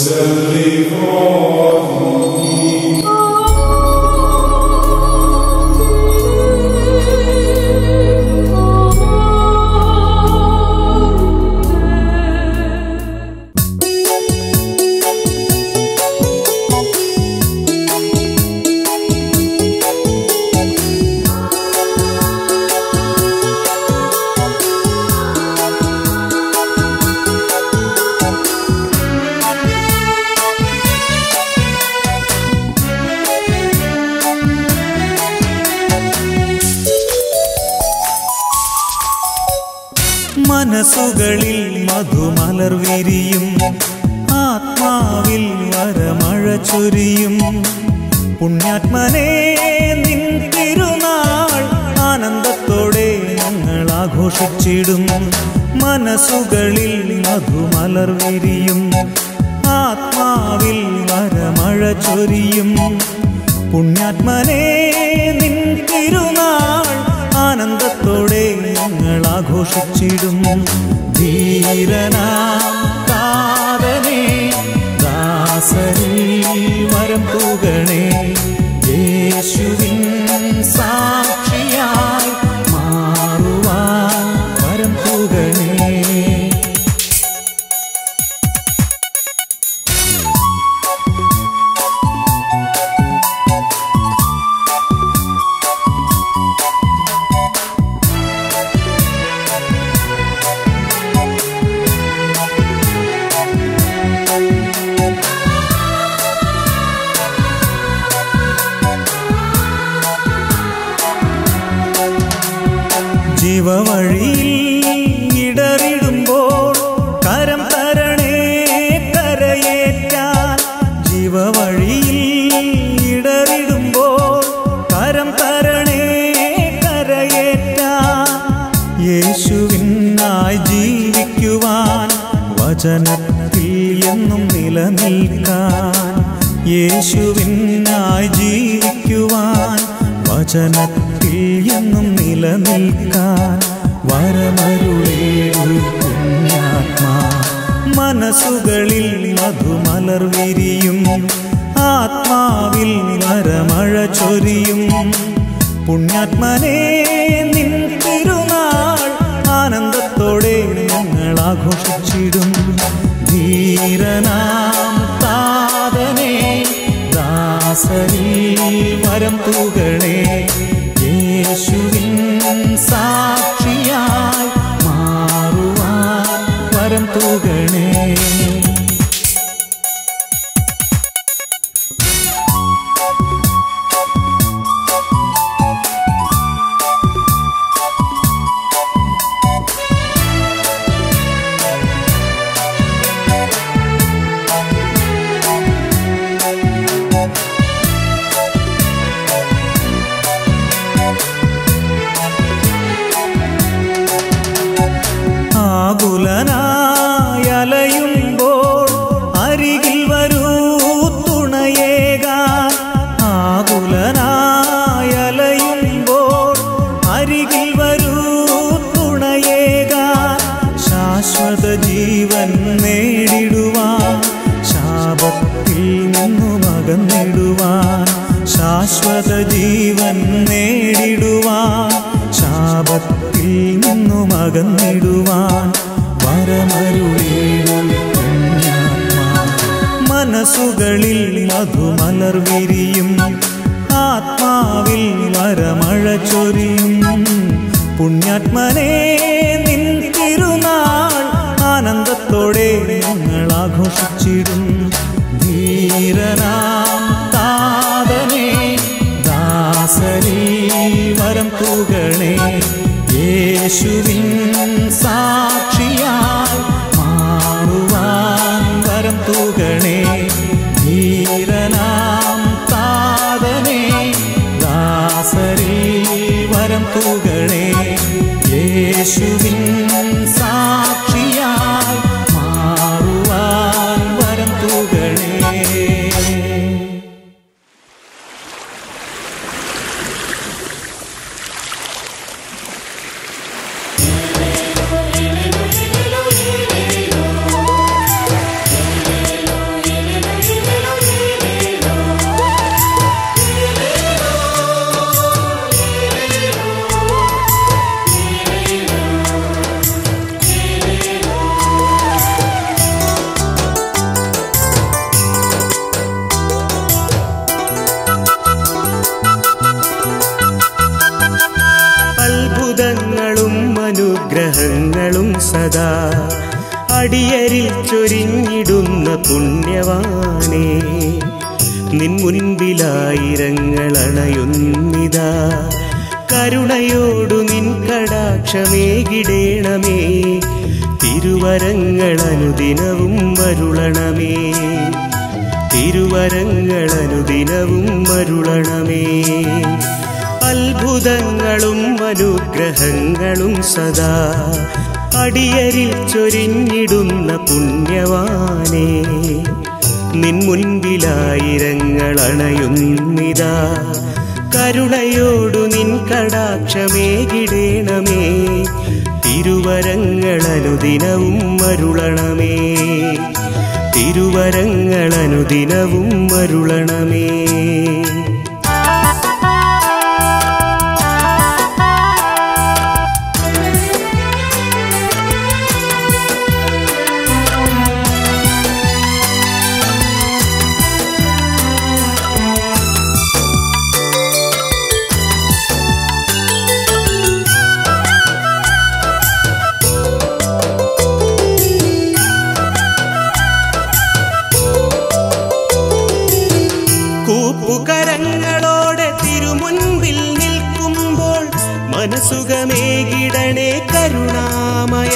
മനസ്സുകളിൽ മധുമലർ വിരിയും ആത്മാവിൽ വരമഴ ചൊരിയും പുണ്യാത്മനെ നിൻ തിരുനാൾ ആനന്ദത്തോടെ ഞങ്ങൾ ആഘോഷിച്ചിടും മനസ്സുകളിൽ മധുമലർ വിരിയും ആത്മാവിൽ വരമഴ ചൊരിയും പുണ്യാത്മനെ നിൻ തിരുനാൾ ആനന്ദത്തോടെ ഞങ്ങൾ ആഘോഷിച്ചിടും ധീരനാം താരനെ ദാസരിൽ വരം തൂകണേ യേശുവിൻ സാക്ഷിയായി മാറുവാൻ വരം തൂകണേ ജീവവഴിയിൽ ഇടറിടുമ്പോൾ കരം തരണേ കരയേറ്റാൻ ജീവവഴിയിൽ ഇടറിടുമ്പോൾ കരം തരണേ കരയേറ്റാൻ യേശുവിനായി ജീവിക്കുവാൻ വചനത്തിൽ എന്നും നിലനിൽക്കാൻ യേശുവിനായി ജീവിക്കുവാൻ വചനത്തിൽ എന്നും നിലനിൽക്കാൻ വരമരുളേരു പുണ്യാത്മാ മനസ്സുകളിൽ മധുമലർ വിരിയും ആത്മാവിൽ വരമഴ ചൊരിയും പുണ്യാത്മനെ നിൻ തിരുനാൾ ആനന്ദത്തോടെ ഞങ്ങൾ ആഘോഷിച്ചിടും ധീരനാം താതനെ ദാസരിൽ വരം തൂകണേ യേശുവിൻ സാക്ഷിയായി മാറുവാൻ വരം തൂകണേ ആകുലനായലയുമ്പോൾ അരികിൽ വരൂ തുണയേകാൻ ആകുലനായലയുമ്പോൾ അരികിൽ വരൂ തുണയേകാൻ ശാശ്വത ജീവൻ നേടിടുവാൻ ശാപത്തിൽ നിന്നും അകന്നിടുവാൻ ശാശ്വത ജീവൻ നേടിടുവാൻ ശാപത്തിൽ നിന്നും അകന്നിടുവാൻ വരമരുളീടും പുണ്യാത്മാ മനസ്സുകളിൽ മധുമലർ വിരിയും ആത്മാവിൽ വരമഴ ചൊരിയും പുണ്യാത്മനെ നിൻ തിരുനാൾ ആനന്ദത്തോടെ ഞങ്ങൾ ആഘോഷിച്ചിടും ധീരനാം താതനെ ദാസരിൽ വരം തൂകണേ യേശുവിൻ സാക്ഷിയായി മാറുവാൻ വരം തൂകണേ ധീരനാം താതനെ ദാസരിൽ വരം തൂകണേ യേശുവിൻ സാക്ഷിയായി മാറുവാൻ വരം തൂകണേ Hallelujah. സദാ അടിയരിൽ ചൊരിഞ്ഞിടുന്ന പുണ്യവാനേ നിൻ മുൻപിലായിരങ്ങൾ അണയുന്നിതാ കരുണയോടു നിൻ കടാക്ഷമേകിടേണമേ തിരുവരങ്ങൾ അനുദിനവും വരുളണമേ തിരുവരങ്ങൾ അനുദിനവും വരുളണമേ അത്ഭുതങ്ങളും അനുഗ്രഹങ്ങളും സദാ അടിയരിൽ ചൊരിഞ്ഞിടുന്ന പുണ്യവാനേ നിൻ മുൻപിലായിരങ്ങൾ അണയുന്നിതാ കരുണയോടു നിൻ കടാക്ഷമേകിടേണമേ തിരുവരങ്ങൾ അനുദിനവും മരുളണമേ തിരുവരങ്ങൾ അനുദിനവും മരുളണമേ കൂപ്പുകരങ്ങളോടെ തിരുമുൻപിൽ നിൽക്കുമ്പോൾ മനസുഖമേകിടണേ കരുണാമയ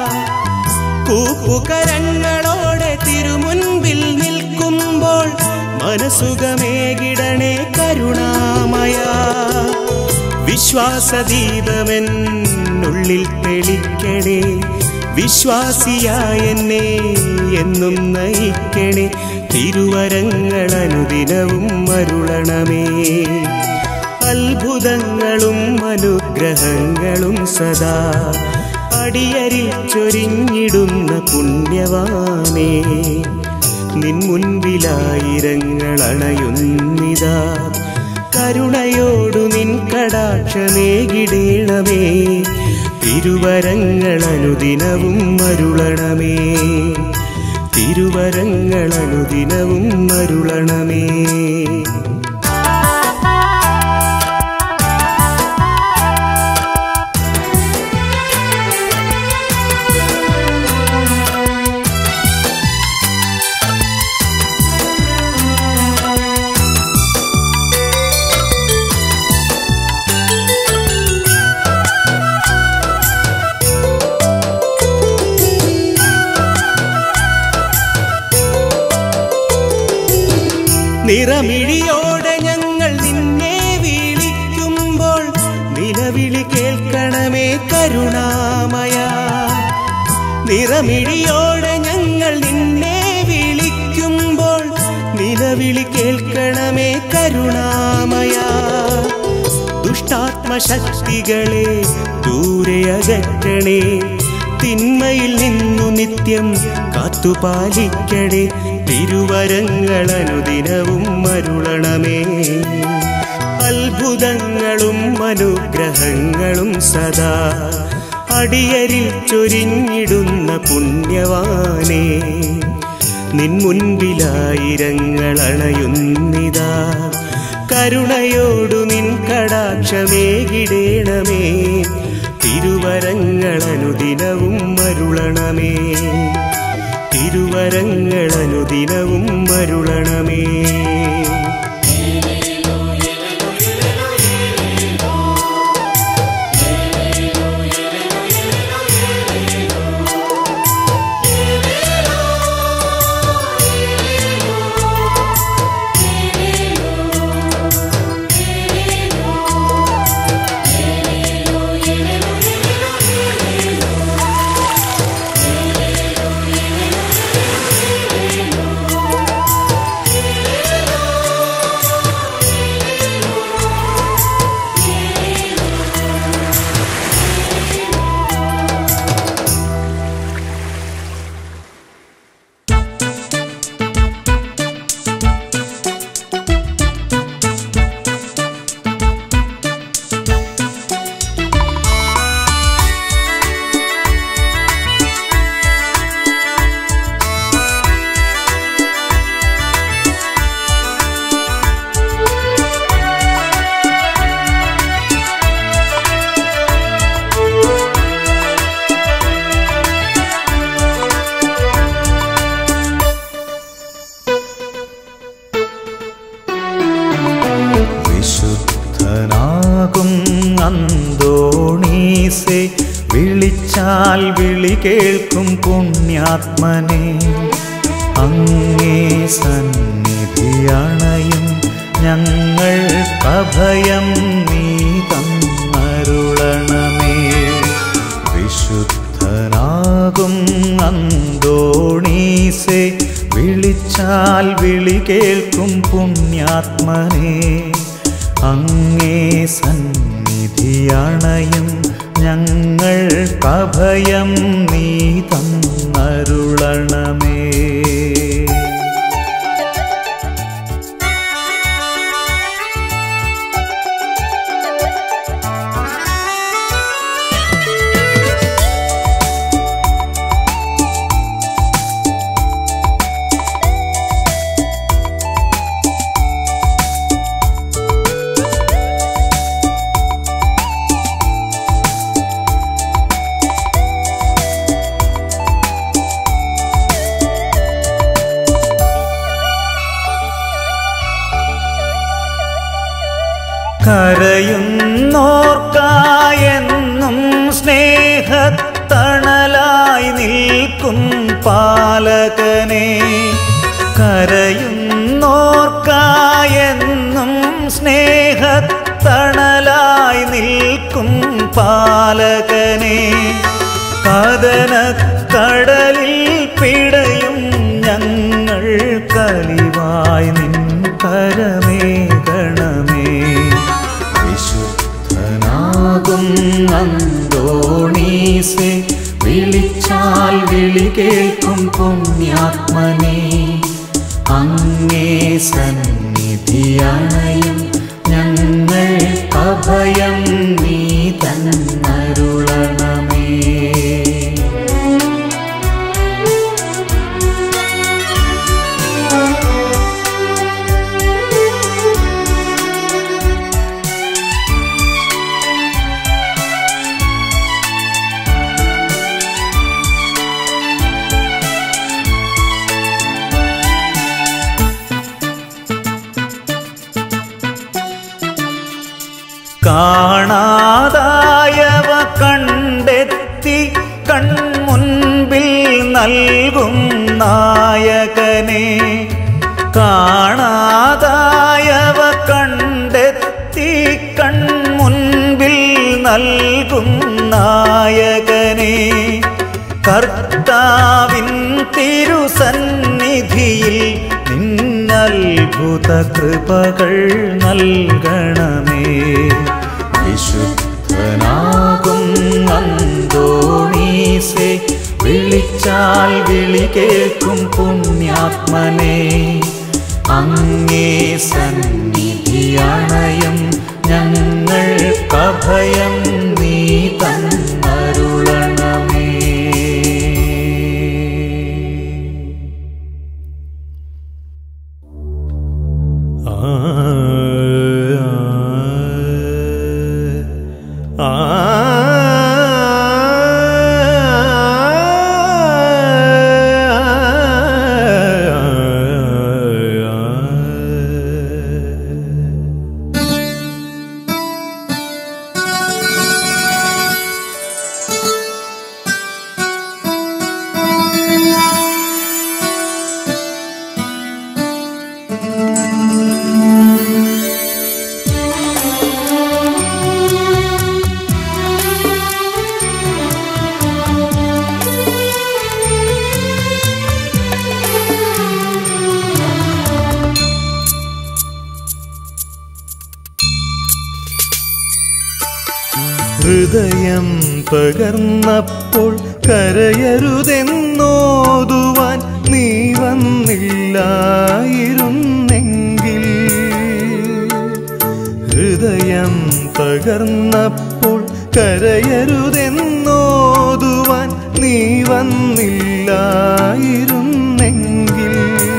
കൂപ്പുകരങ്ങളോടെ തിരുമുൻപിൽ നിൽക്കുമ്പോൾ മനസുഖമേകിടണേ കരുണാമയ വിശ്വാസദീപമെന്നുള്ളിൽ തെളിക്കണേ വിശ്വാസിയായ എന്നെ എന്നും നയിക്കണേ തിരുവരങ്ങൾ അനുദിനവും മരുളണമേ അത്ഭുതങ്ങളും അനുഗ്രഹങ്ങളും സദാ അടിയരിൽ ചൊരിഞ്ഞിടുന്ന പുണ്യവാനേ നിൻ മുൻപിലായിരങ്ങൾ അണയുന്നിതാ കരുണയോടു നിൻ കടാക്ഷമേകിടേണമേ തിരുവരങ്ങൾ അനുദിനവും മരുളണമേ തിരുവരങ്ങൾ അനുദിനവും മരുളണമേ നിറമിഴിയോടെ ഞങ്ങൾ നിന്നെ വിളിക്കുമ്പോൾ നിലവിളി കേൾക്കണമേ കരുണാമയ നിറമിഴിയോടെ ഞങ്ങൾ നിന്നെ വിളിക്കുമ്പോൾ നിലവിളി കേൾക്കണമേ കരുണാമയ ദുഷ്ടാത്മശക്തികളെ ദൂരെ അകറ്റണേ തിന്മയിൽ നിന്നു നിത്യം കാത്തുപാലിക്കണേ തിരുവരങ്ങൾ അനുദിനവും മരുളണമേ അത്ഭുതങ്ങളും അനുഗ്രഹങ്ങളും സദാ അടിയരിൽ ചൊരിഞ്ഞിടുന്ന പുണ്യവാനേ നിൻ മുൻപിലായിരങ്ങൾ അണയുന്നിതാ കരുണയോടു നിൻ കടാക്ഷമേകിടേണമേ തിരുവരങ്ങൾ അനുദിനവും മരുളണമേ തിരുവരങ്ങൾ അനുദിനവും മരുളണമേ യേശുവേ കേൾക്കും പുണ്യാത്മനെ അങ്ങേ സന്നിധിയണയും ഞങ്ങൾ അഭയം നീ തന്നരുളണമേ വിശുദ്ധനാകും അന്തോണീസെ വിളിച്ചാൽ വിളി കേൾക്കും പുണ്യാത്മനെ അങ്ങേ സന്നിധിയണയും ഞങ്ങൾ അഭയം നീ തന്നരുളണമേ കരയുന്നോർക്കായെന്നും സ്നേഹത്തണലായി നിൽക്കും പാലകനെ കരയുന്നോർക്കായെന്നും സ്നേഹത്തണലായി നിൽക്കും പാലകനെ കടലിൽ പിടയും ഞങ്ങൾ കലിവായി നിൻ കരമേകണമേ വിശുദ്ധനാകും അന്തോണീസെ വിളിച്ചാൽ വിളി കേൾക്കും പുണ്യാത്മനെ അങ്ങേ സന്നിധിയണയും ഞങ്ങൾ അഭയം നീ തന്നരുളണമേ കാണാതായവ കണ്ടെത്തി കൺമുൻപിൽ നൽകും നായകനെ കാണാതായവ കണ്ടെത്തി കൺമുൻപിൽ നൽകും നായകനെ കർത്താവിൻ തിരുസന്നിധിയിൽ നിന്നത്ഭുത കൃപകൾ നൽകണമേ വിശുദ്ധനാകും അന്തോണീസെ വിളിച്ചാൽ വിളി കേൾക്കും പുണ്യാത്മനെ അങ്ങേ സന്നിധിയണയും ഞങ്ങൾ അഭയം നീ തന്നരുളണമേ ഹൃദയം പകർന്നപ്പോൾ കരയരുതെന്നോതുവാൻ നീ വന്നില്ലായിരുന്നെങ്കിൽ ഹൃദയം പകർന്നപ്പോൾ കരയരുതെന്നോതുവാൻ നീ വന്നില്ലായിരുന്നെങ്കിൽ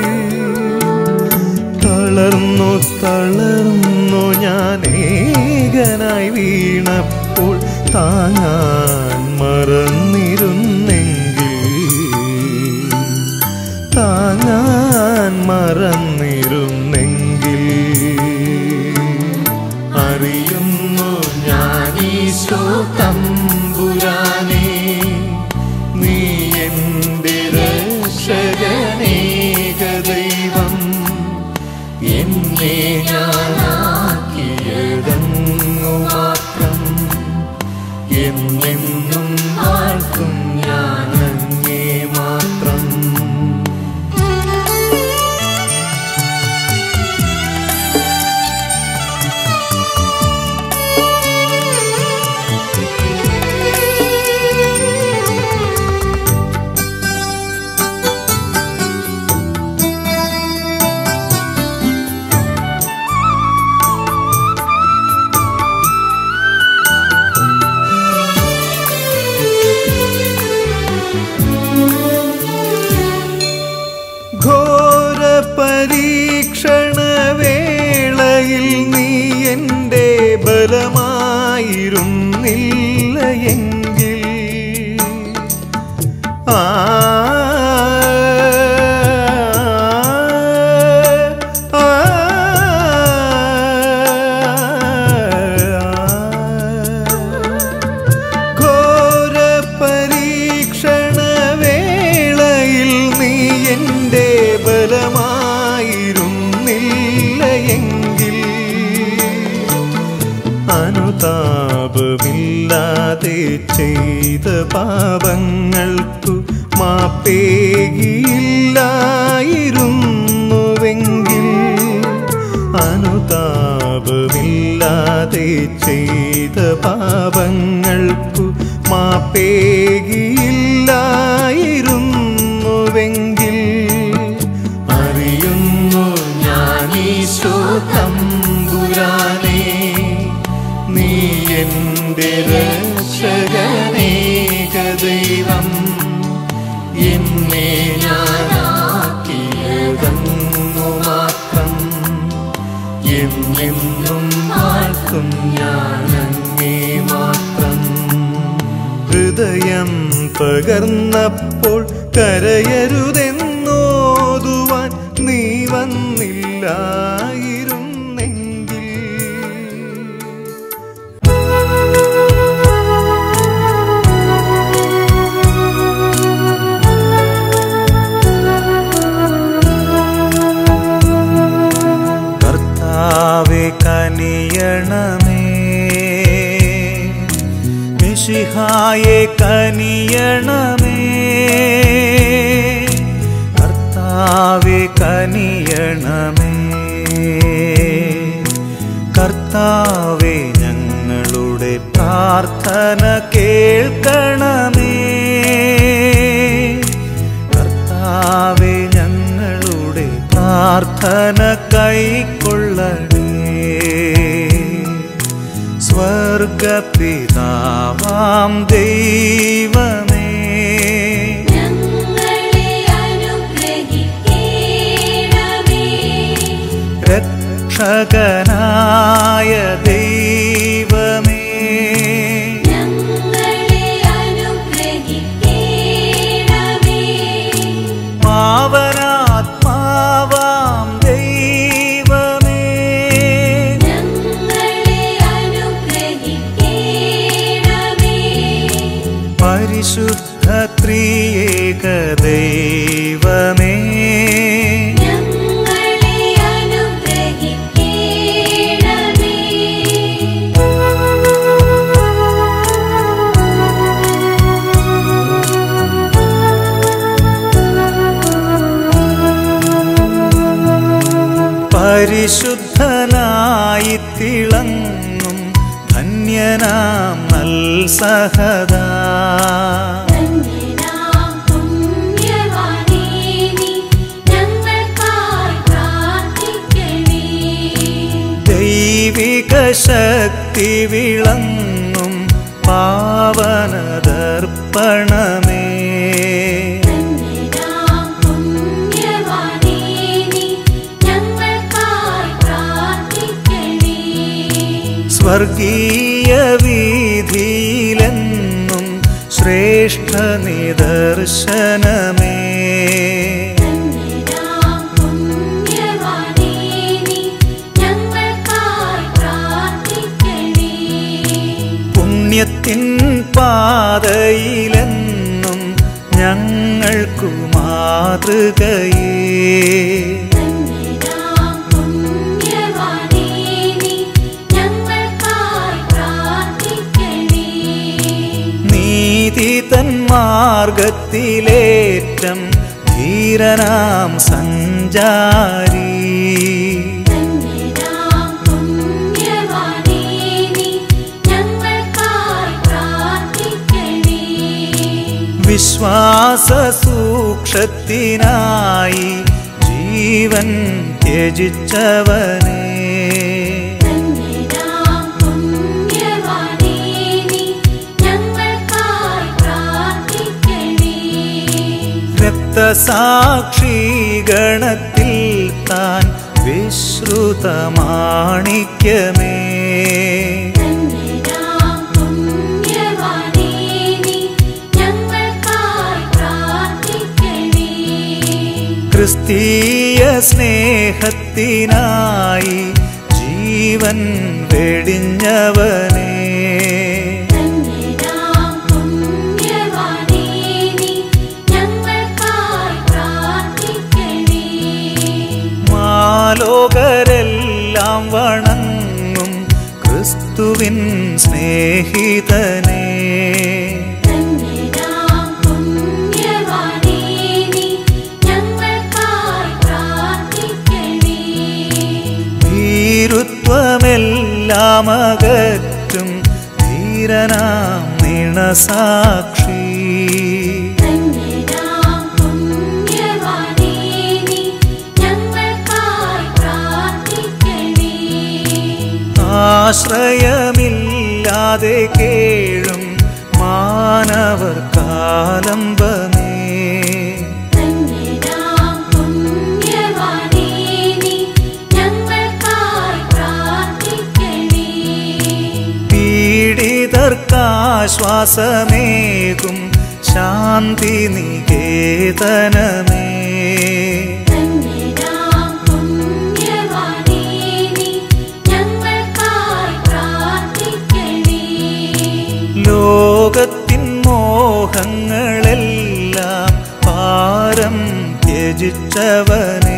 തളർന്നു തളർന്നു ഞാൻ ഏകനായി വീണപ്പോൾ താങ്ങാൻ മറന്നിരുന്നെങ്കിൽ താങ്ങാൻ മറന്നിരുന്നെങ്കിൽ അറിയുന്നു ഞാനീശോ തമ്പുരാനെ നീ പരീക്ഷണ വേളയിൽ നീ എൻ്റെ ബലമായിരുന്നില്ല എങ്കിൽ ആ ആ, ഘോര പരീക്ഷണ വേളയിൽ നീ എൻ്റെ ബലമായിരുന്നില്ല എങ്കിൽ അനുതാപമില്ലാതെ ചെയ്ത പാപങ്ങൾക്കു മാപ്പേകിയില്ലായിരുന്നുവെങ്കിൽ അനുതാപമില്ലാതെ ചെയ്ത പാപങ്ങൾക്കു മാപ്പേകിയില്ലായിരുന്നുവെങ്കിൽ അറിയുന്നു ഞാനീശോ തമ്പുരാനേ നീ എൻ്റെ രക്ഷകനേക ദൈവം എന്നെ ഞാനാക്കിയതങ്ങു മാത്രം എന്നെന്നും വാഴ്ത്തും ഞാനങ്ങേ മാത്രം ഹൃദയം പകർന്നപ്പോൾ കരയരുതെന്നോതുവാൻ നീ വന്നില്ലായിരുന്നെങ്കിൽ കർത്താവെ കനിയണമേ മിശിഹായെ കനിയണമേ കർത്താവെ കനിയണമേ കർത്താവെ ഞങ്ങളുടെ പ്രാർത്ഥന കേൾക്കണമേ കർത്താവെ ഞങ്ങളുടെ പ്രാർത്ഥന കൈക്കൊള്ളണേ സ്വർഗപിതാവാം ദൈവമേ ഞങ്ങളെ അനുഗ്രഹിക്കണമേ രക്ഷകനായ ദൈവമേ ഞങ്ങളെ അനുഗ്രഹിക്കണമേ പാവനാത്മാവാം ദൈവമേ ഞങ്ങളെ അനുഗ്രഹിക്കണമേ പരിശുദ്ധ ത്രിയേക ദൈവമേ ഞങ്ങളെ അനുഗ്രഹിക്കണമേ പരിശുദ്ധനായി തിളങ്ങും ധന്യനാം നൽ സഹദാ ധന്യനാം പുണ്യവാനേ നീ ഞങ്ങൾക്കായി പ്രാർത്ഥിക്കണേ ദൈവിക ശക്തി വിളങ്ങും പാവനദർപ്പണമേ ധന്യനാം പുണ്യവാനേ നീ ഞങ്ങൾക്കായി പ്രാർത്ഥിക്കണേ സ്വർഗീയ വീതിയിലെന്നും ശ്രേഷ്ഠ നിദർശനമേ ധന്യനാം പുണ്യവാനേ നീ ഞങ്ങൾക്കായി പ്രാർത്ഥിക്കണേ പുണ്യത്തിൻ പാതയിലെന്നും ഞങ്ങൾക്കു മാതൃകയേ ധന്യനാം പുണ്യവാനേ നീ ഞങ്ങൾക്കായി പ്രാർത്ഥിക്കണേ നീതി തൻ മാർഗത്തിലേറ്റം ധീരനാം സഞ്ചാരി ധന്യനാം പുണ്യവാനേ നീ ഞങ്ങൾക്കായി പ്രാർത്ഥിക്കണേ വിശ്വാസ സൂക്ഷത്തിനായി ജീവൻ ത്യജിച്ചവനേ ധന്യനാം പുണ്യവാനേ നീ ഞങ്ങൾക്കായി പ്രാർത്ഥിക്കണേ രക്ത രക്തസാക്ഷി ഗണത്തിൽ താൻ വിശ്രുത മാണിക്യമേ ധന്യനാം പുണ്യവാനേ നീ ഞങ്ങൾക്കായി പ്രാർത്ഥിക്കണേ ക്രിസ്തീയ സ്നേഹത്തിനായി ജീവൻ വെടിഞ്ഞവനേ ധന്യനാം പുണ്യവാനേ നീ ഞങ്ങൾക്കായി പ്രാർത്ഥിക്കണേ മാലോകരെല്ലാം വണങ്ങും ക്രിസ്തുവിൻ സ്നേഹിതനേ ധന്യനാം പുണ്യവാനേ നീ ഞങ്ങൾക്കായി പ്രാർത്ഥിക്കണേ ഭീരുത്വമെല്ലാം അകറ്റും ധീരനാം നിണസാക്ഷി ധന്യനാം പുണ്യവാനേ നീ ഞങ്ങൾക്കായി പ്രാർത്ഥിക്കണേ ആശ്രയമില്ലാതെ കേഴും മാനവർ കാലംബമേ ധന്യനാം പുണ്യവാനേ നീ ഞങ്ങൾക്കായി പ്രാർത്ഥിക്കണേ പീഡിതർക്കാശ്വാസമേകും ശാന്തി നികേതനമേ ധന്യനാം പുണ്യവാനേ നീ ഞങ്ങൾക്കായി പ്രാർത്ഥിക്കണേ ലോകത്തിൻ മോഹങ്ങളെല്ലാം പാരം ത്യജിച്ചവനേ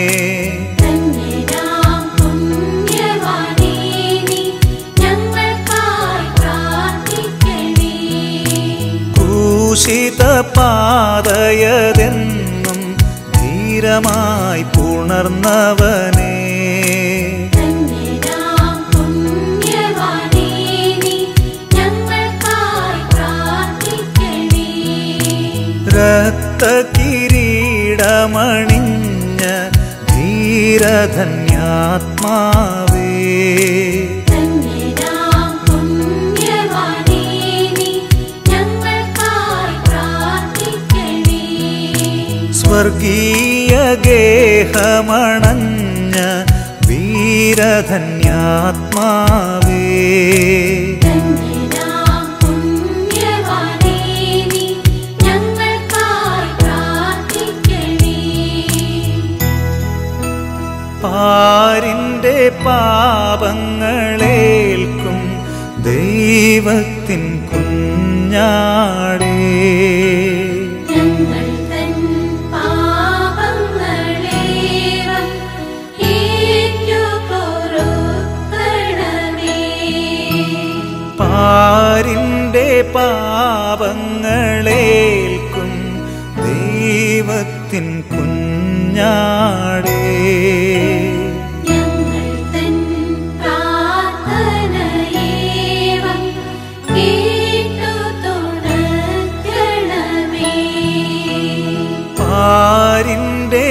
ധന്യനാം പുണ്യവാനേ നീ ഞങ്ങൾക്കായി പ്രാർത്ഥിക്കണേ ക്രൂശിത പാതയതെന്നും ധീരമായി പുണർന്നവനേ ധന്യനാം പുണ്യവാനേ നീ ഞങ്ങൾക്കായി പ്രാർത്ഥിക്കണേ രക്തകിരീടമണിഞ്ഞ ധീരധന്യാത്മാവേ ധന്യനാം പുണ്യവാനേ നീ ഞങ്ങൾക്കായി പ്രാർത്ഥിക്കണേ സ്വർഗീയ ഗേഹമണഞ്ഞ വീരധന്യാത്മാവേ ധന്യനാം പുണ്യവാനേ നീ ഞങ്ങൾക്കായി പ്രാർത്ഥിക്കണേ പാരിൻ്റെ പാപങ്ങളേൽക്കും ദൈവത്തിൻ കുഞ്ഞാടേ ഞങ്ങൾ തൻ പാപങ്ങളേവം ഏറ്റുപൊറുക്കണമേ. പാരിൻ്റെ പാപങ്ങളേൽക്കും ദൈവത്തിൻ കുഞ്ഞാടേ ഞങ്ങൾ തൻ പ്രാർത്ഥനയേവം കേട്ടുതുണയ്ക്കണമേ. പാരിൻ്റെ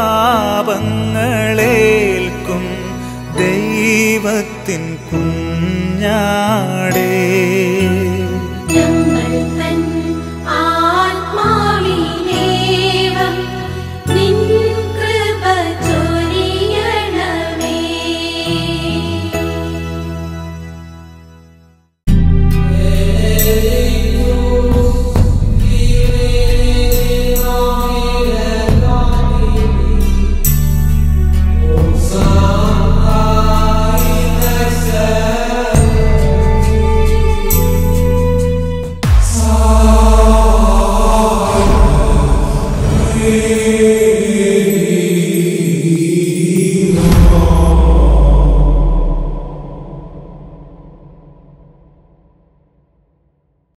പാപങ്ങളേൽക്കും ദൈവത്തിൻ കുഞ്ഞാടേ